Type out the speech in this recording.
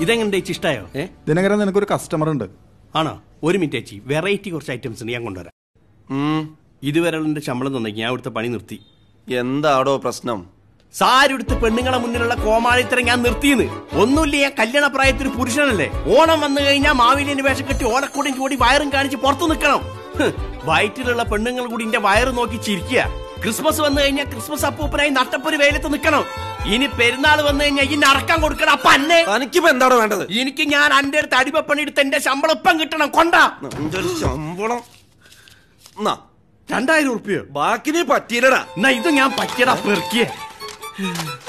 ഇതെങ്ങനെ ചേച്ചി ഇഷ്ടായോ ഏ ദിനകരൻ നിനക്കൊരു കസ്റ്റമർ ഉണ്ട് ആണോ ഒരു മിനിറ്റ് ചേച്ചി വെറൈറ്റി കുറച്ച് ഐറ്റംസ് ഉണ്ട് ഞാൻ കൊണ്ടുവരാം ഉം, ഇതുവരെ എന്റെ ശമ്പളം തന്നേക്ക് ഞാൻ ഇവിടുത്തെ പണി നിർത്തി എന്താടോ പ്രശ്നം സാരി എടുത്ത് പെണ്ണുങ്ങളെ മുന്നിലുള്ള കോമാളിത്തരം ഞാൻ നിർത്തിയെന്ന് ഒന്നുമില്ല ഞാൻ കല്യാണ പ്രായത്തിൽ പുരുഷനല്ലേ ഓണം വന്നു കഴിഞ്ഞാൽ മാവേലിന്റെ വേഷം കെട്ടി ഓലക്കൂടും ചൂടി വയറും കാണിച്ച് പുറത്തു നിൽക്കണം ഹ്, വയറ്റിലുള്ള പെണ്ണുങ്ങൾ കൂടി എന്റെ വയറ് നോക്കി ചിരിക്കുക ക്രിസ്മസ് വന്നു കഴിഞ്ഞാൽ ക്രിസ്മസ് അപ്പൂപ്പനായി നട്ടപ്പൊരു വെയിലത്ത് നിൽക്കണം ഇനി പെരുന്നാൾ വന്നു കഴിഞ്ഞാൽ ഇനി അറക്കാൻ കൊടുക്കണം അപ്പൊ അന്നെ തനിക്കിപ്പോ എന്താണോ വേണ്ടത് എനിക്ക് ഞാൻ അന്റെ അടുത്ത് അടിമപ്പണി എടുത്ത് എന്റെ ശമ്പളം ഇപ്പം കിട്ടണം കൊണ്ടാ നിന്റെ ഒരു ശമ്പളം എന്നാ രണ്ടായിരം ഉറുപ്പിയോ ബാക്കി നീ പറ്റിയില്ലടാ എന്നാ ഇത് ഞാൻ പറ്റിയടാ പെറുക്കിയേ